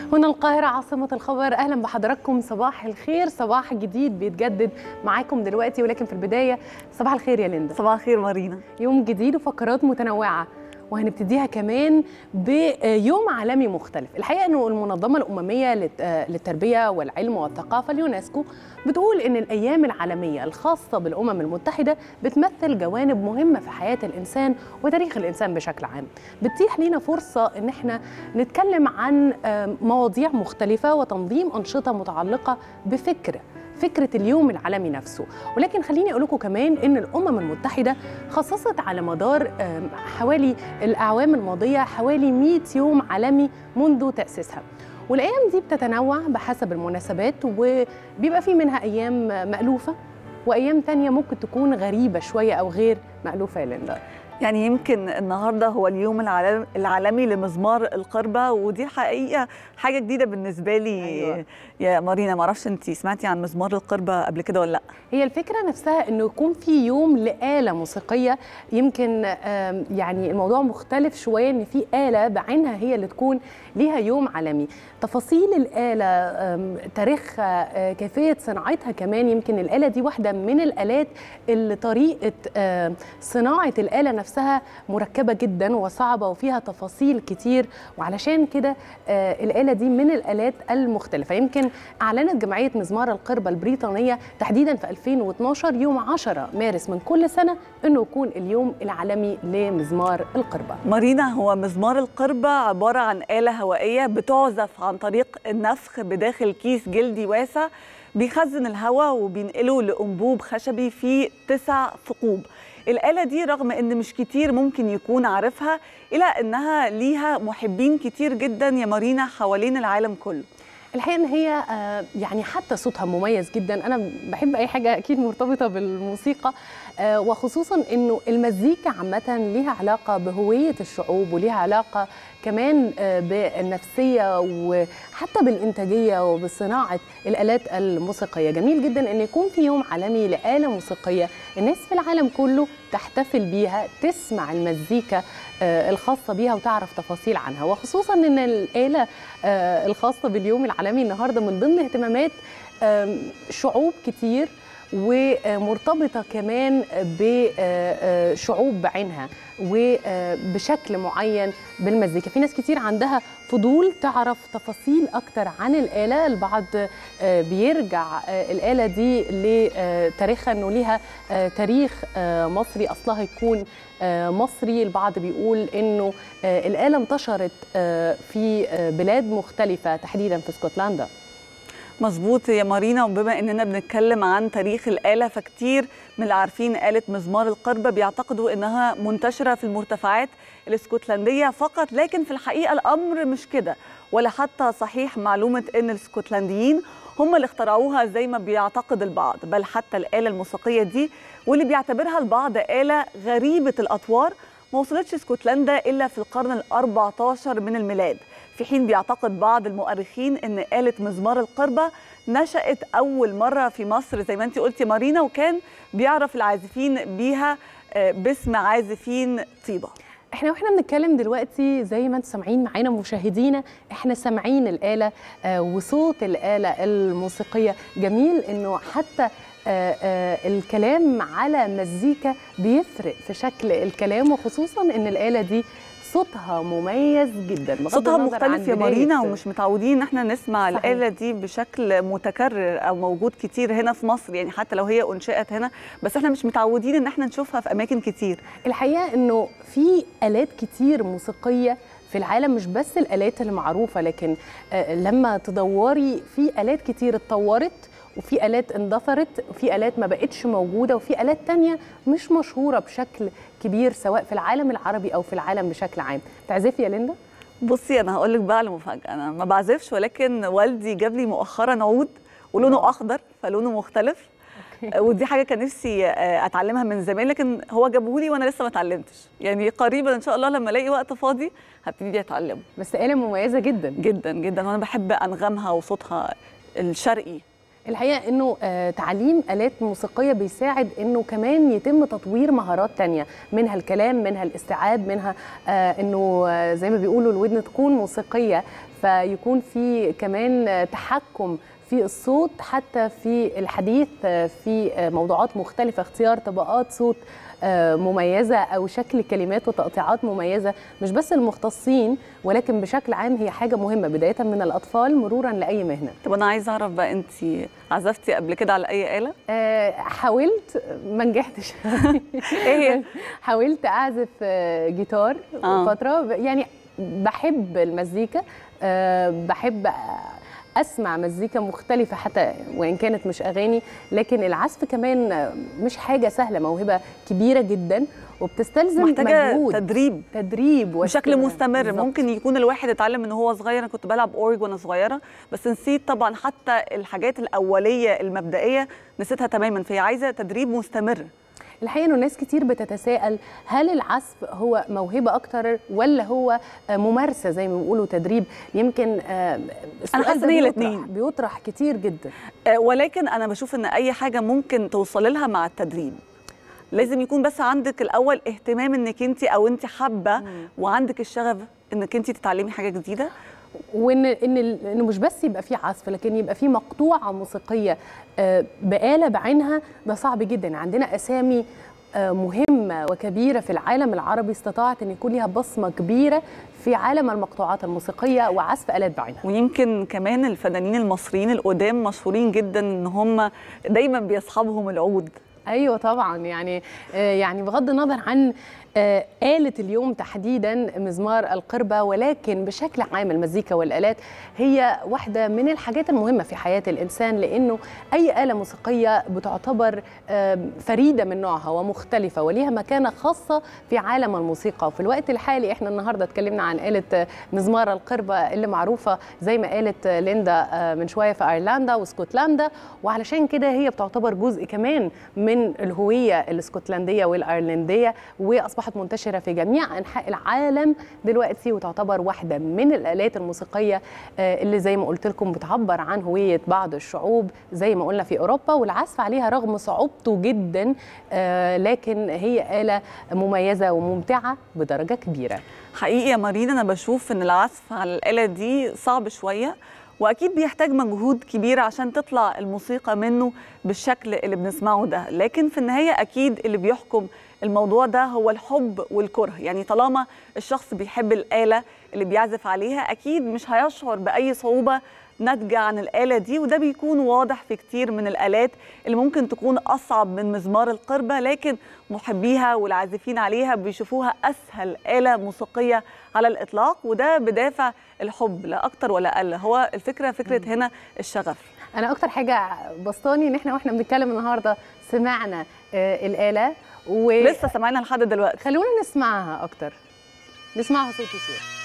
هنا القاهرة عاصمة الخبر أهلا بحضراتكم صباح الخير صباح جديد بيتجدد معاكم دلوقتي ولكن في البداية صباح الخير يا ليندا صباح الخير مارينا يوم جديد وفقرات متنوعة وهنبتديها كمان بيوم عالمي مختلف الحقيقة أنه المنظمة الأممية للتربية والعلم والثقافة اليونسكو بتقول أن الأيام العالمية الخاصة بالأمم المتحدة بتمثل جوانب مهمة في حياة الإنسان وتاريخ الإنسان بشكل عام بتتيح لنا فرصة أن احنا نتكلم عن مواضيع مختلفة وتنظيم أنشطة متعلقة بفكرة فكرة اليوم العالمي نفسه ولكن خليني أقول لكم كمان أن الأمم المتحدة خصصت على مدار حوالي الأعوام الماضية حوالي 100 يوم عالمي منذ تأسيسها والأيام دي بتتنوع بحسب المناسبات وبيبقى في منها أيام مألوفة وأيام تانية ممكن تكون غريبة شوية أو غير مألوفة يا ليندا يعني يمكن النهارده هو اليوم العالمي لمزمار القربة ودي حقيقه حاجه جديده بالنسبه لي أيوة. يا مارينا ما اعرفش انت سمعتي عن مزمار القربة قبل كده ولا لا هي الفكره نفسها انه يكون في يوم لآلة موسيقيه يمكن يعني الموضوع مختلف شويه ان في آلة بعينها هي اللي تكون ليها يوم عالمي تفاصيل الآلة تاريخها كيفيه صناعتها كمان يمكن الآلة دي واحده من الآلات اللي طريقه صناعه الآلة نفسها مركبه جدا وصعبه وفيها تفاصيل كتير وعلشان كده الآلة دي من الآلات المختلفه يمكن اعلنت جمعيه مزمار القربه البريطانيه تحديدا في 2012 يوم 10 مارس من كل سنه انه يكون اليوم العالمي لمزمار القربه. مارينا هو مزمار القربه عباره عن آلة هوائيه بتعزف عن طريق النفخ بداخل كيس جلدي واسع بيخزن الهواء وبينقله لأنبوب خشبي فيه تسع ثقوب. الآلة دي رغم إن مش كتير ممكن يكون عارفها إلا إنها ليها محبين كتير جدا يا مارينا حوالين العالم كله. الحقيقه ان هي يعني حتى صوتها مميز جدا انا بحب اي حاجه اكيد مرتبطه بالموسيقى وخصوصا انه المزيكا عامه ليها علاقه بهويه الشعوب وليها علاقه كمان بالنفسيه وحتى بالانتاجيه وبصناعه الالات الموسيقيه جميل جدا ان يكون في يوم عالمي لاله موسيقيه الناس في العالم كله تحتفل بيها تسمع المزيكا الخاصه بيها وتعرف تفاصيل عنها وخصوصا ان الاله الخاصه باليوم العالمي النهارده من ضمن اهتمامات شعوب كتير ومرتبطة كمان بشعوب بعينها وبشكل معين بالمزيكا في ناس كتير عندها فضول تعرف تفاصيل أكتر عن الآلة البعض بيرجع الآلة دي لتاريخها أنه ليها تاريخ مصري أصلها يكون مصري البعض بيقول أنه الآلة انتشرت في بلاد مختلفة تحديدا في اسكتلندا مظبوط يا مارينا وبما اننا بنتكلم عن تاريخ الاله فكتير من اللي عارفين اله مزمار القربه بيعتقدوا انها منتشره في المرتفعات الاسكتلنديه فقط لكن في الحقيقه الامر مش كده ولا حتى صحيح معلومه ان الاسكتلنديين هم اللي اخترعوها زي ما بيعتقد البعض بل حتى الاله الموسيقيه دي واللي بيعتبرها البعض اله غريبه الاطوار ما وصلتش اسكتلندا الا في القرن ال14 من الميلاد في حين بيعتقد بعض المؤرخين ان آلة مزمار القربة نشأت أول مرة في مصر زي ما انت قلتي مارينا وكان بيعرف العازفين بيها باسم عازفين طيبة احنا واحنا بنتكلم دلوقتي زي ما انتم سامعين معانا مشاهدينا احنا سامعين الآلة وصوت الآلة الموسيقية جميل انه حتى آآ آآ الكلام على مزيكا بيفرق في شكل الكلام وخصوصا ان الآلة دي صوتها مميز جدا صوتها مختلف يا مارينا ومش متعودين ان احنا نسمع صحيح. الآلة دي بشكل متكرر او موجود كتير هنا في مصر يعني حتى لو هي انشئت هنا بس احنا مش متعودين ان احنا نشوفها في اماكن كتير الحقيقه انه في آلات كتير موسيقيه في العالم مش بس الآلات المعروفة لكن لما تدوري في آلات كتير اتطورت وفي آلات اندثرت وفي آلات ما بقتش موجودة وفي آلات تانية مش مشهورة بشكل كبير سواء في العالم العربي أو في العالم بشكل عام تعزفي يا ليندا؟ بصي أنا هقول لك بقى على مفاجأة أنا ما بعزفش ولكن والدي جاب لي مؤخرا عود ولونه أخضر فلونه مختلف ودي حاجه كان نفسي اتعلمها من زمان لكن هو جابه لي وانا لسه ما اتعلمتش يعني قريبا ان شاء الله لما الاقي وقت فاضي هبتدي اتعلمه بس آلة مميزة جدا جدا جدا وانا بحب انغامها وصوتها الشرقي الحقيقه انه آه، تعليم الات موسيقيه بيساعد انه كمان يتم تطوير مهارات تانية منها الكلام منها الاستيعاب منها آه، انه آه، زي ما بيقولوا الودن تكون موسيقيه فيكون في كمان تحكم في الصوت حتى في الحديث في موضوعات مختلفة اختيار طبقات صوت مميزة أو شكل كلمات وتقطيعات مميزة مش بس المختصين ولكن بشكل عام هي حاجة مهمة بداية من الأطفال مرورا لأي مهنة طب أنا عايزة أعرف بقى أنت عزفتي قبل كده على أي آلة؟ أه حاولت ما نجحتش إيه هي؟ حاولت أعزف جيتار آه. فترة يعني بحب المزيكا أه بحب اسمع مزيكا مختلفه حتى وان كانت مش اغاني لكن العزف كمان مش حاجه سهله موهبه كبيره جدا وبتستلزم محتاجه مجهود تدريب تدريب بشكل مستمر بالزبط. ممكن يكون الواحد اتعلم من هو صغير انا كنت بلعب اورج وانا صغيره بس نسيت طبعا حتى الحاجات الاوليه المبدئيه نسيتها تماما فهي عايزه تدريب مستمر الحقيقه انه ناس كتير بتتساءل هل العزف هو موهبه اكتر ولا هو ممارسه زي ما بيقولوا تدريب يمكن انا حاسه ان الاثنين بيطرح كتير جدا ولكن انا بشوف ان اي حاجه ممكن توصل لها مع التدريب لازم يكون بس عندك الاول اهتمام انك انت او انت حابه وعندك الشغف انك انت تتعلمي حاجه جديده وان ان انه مش بس يبقى في عزف لكن يبقى في مقطوعه موسيقيه بآلة بعينها ده صعب جدا عندنا اسامي مهمه وكبيره في العالم العربي استطاعت ان يكون لها بصمه كبيره في عالم المقطوعات الموسيقيه وعزف الات بعينها ويمكن كمان الفنانين المصريين القدام مشهورين جدا ان هم دايما بيصحبهم العود ايوه طبعا يعني يعني بغض النظر عن آلة اليوم تحديدا مزمار القربة ولكن بشكل عام المزيكا والآلات هي واحدة من الحاجات المهمة في حياة الإنسان لأنه أي آلة موسيقية بتعتبر فريدة من نوعها ومختلفة وليها مكانة خاصة في عالم الموسيقى وفي الوقت الحالي احنا النهاردة اتكلمنا عن آلة مزمار القربة اللي معروفة زي ما قالت ليندا من شوية في أيرلندا واسكتلندا وعلشان كده هي بتعتبر جزء كمان من الهوية الاسكتلندية والأيرلندية وأصبحت أصبحت منتشرة في جميع أنحاء العالم دلوقتي وتعتبر واحدة من الآلات الموسيقية اللي زي ما قلت لكم بتعبر عن هوية بعض الشعوب زي ما قلنا في أوروبا والعزف عليها رغم صعوبته جدا لكن هي آلة مميزة وممتعة بدرجة كبيرة حقيقي يا مارينا أنا بشوف إن العزف على الآلة دي صعب شوية واكيد بيحتاج مجهود كبير عشان تطلع الموسيقى منه بالشكل اللي بنسمعه ده لكن في النهايه اكيد اللي بيحكم الموضوع ده هو الحب والكره يعني طالما الشخص بيحب الاله اللي بيعزف عليها اكيد مش هيشعر باي صعوبه ناتجه عن الاله دي وده بيكون واضح في كتير من الالات اللي ممكن تكون اصعب من مزمار القربه لكن محبيها والعازفين عليها بيشوفوها اسهل اله موسيقيه على الاطلاق وده بدافع الحب لا اكتر ولا اقل هو الفكره فكره هنا الشغف انا اكتر حاجه بسطاني ان احنا واحنا بنتكلم النهارده سمعنا آه الاله و... لسه سمعنا لحد دلوقتي خلونا نسمعها اكتر نسمعها صوت وصوره